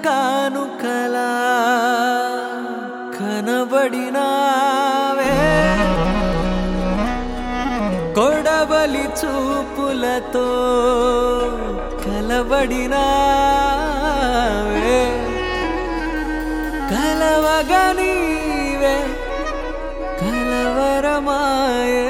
కానుకలా కనబడినావే కొడవలి చూపులతో కలబడినావే కలవగనీవే కలవరమాయే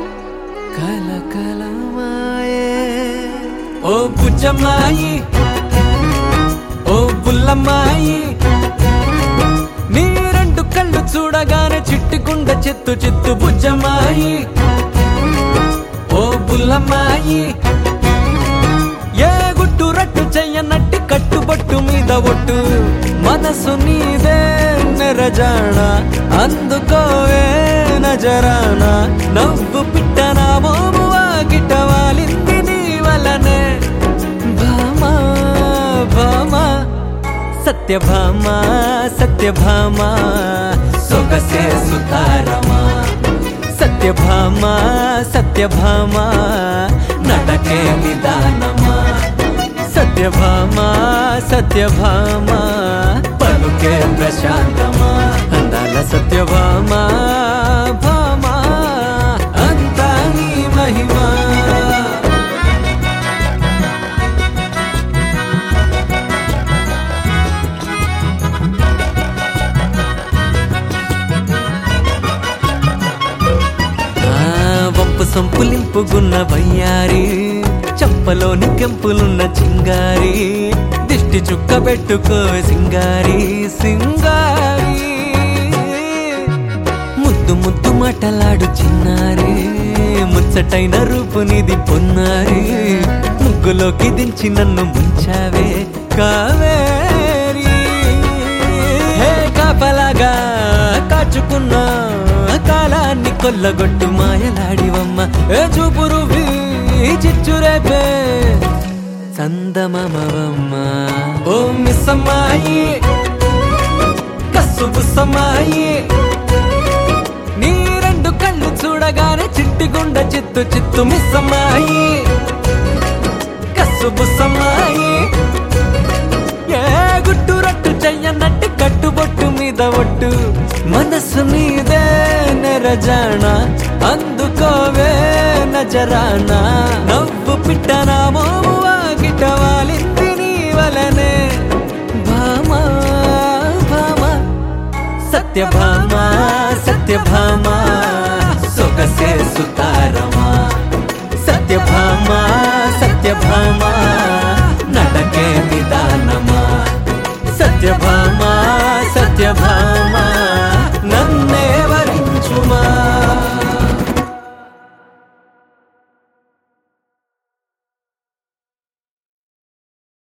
కలకలమాయే ఓ బుజ్జమ్మాయి ఓ బుల్లమ్మాయి నీ రెండు కళ్ళు చూడగానే చిట్టుకుండ చిత్తు చిత్తు బుజ్జమ్మాయి ఓ బుల్లమ్మాయి ఏ గుట్టు రట్టు చెయ్యనట్టి కట్టుబట్టు మీద ఒట్టు మనసు నీదే నెరజాణ అందుకోవే నజరాన నవ్వు పిట్టన మోము వాకిట వాలింది నీ వలనే భామా భామా సత్యభామ సత్యభామ సొగసే సుతారమా సత్యభామ సత్యభామ నటకే నిదానమా సత్యభామ సత్యభామ పలుకే ప్రశాంతమా అందాల సత్యభామ భామ అంతా నీ మహిమా ఆ వంపు సంపులింపుగున్న వయ్యారి చంపలోని కెంపులున్న చింగారి దిష్టి చుక్క పెట్టుకో సింగారి సింగారి ముద్దు ముద్దు మాటలాడు చిన్నారి ముచ్చటైన రూపు నీది పొన్నారి ముగ్గులోకి దించి నన్ను ముంచావే కావేరి హే కాపలాగా కాచుకున్నా కాలాన్ని కొల్లగొట్టు మాయలాడివమ్మ ఏ చూపురు చిచ్చురేపే చందమమవమ్మ ఓ మిస్సమ్మాయి కస్సు బుస్సమ్మాయి నీ రెండు కళ్ళు చూడగానే చిట్టిగుండ చిత్తు చిత్తు మిస్సమ్మాయి కస్సు బుస్సమ్మాయి ఏ గుట్టు రట్టు చెయ్యనట్టు కట్టుబొట్టు మీద ఒట్టు మనసు నీదే నెరజాణ అందుకోవే నజరాన నవ్వు పిట్టన మోము వాకిట వాలింది నీ వలనే భామా భామా సత్యభామ సత్యభామ సొగసే సుతారమా సత్యభామ సత్యభామ నటకే నిదానమా సత్యభామ సత్యభామ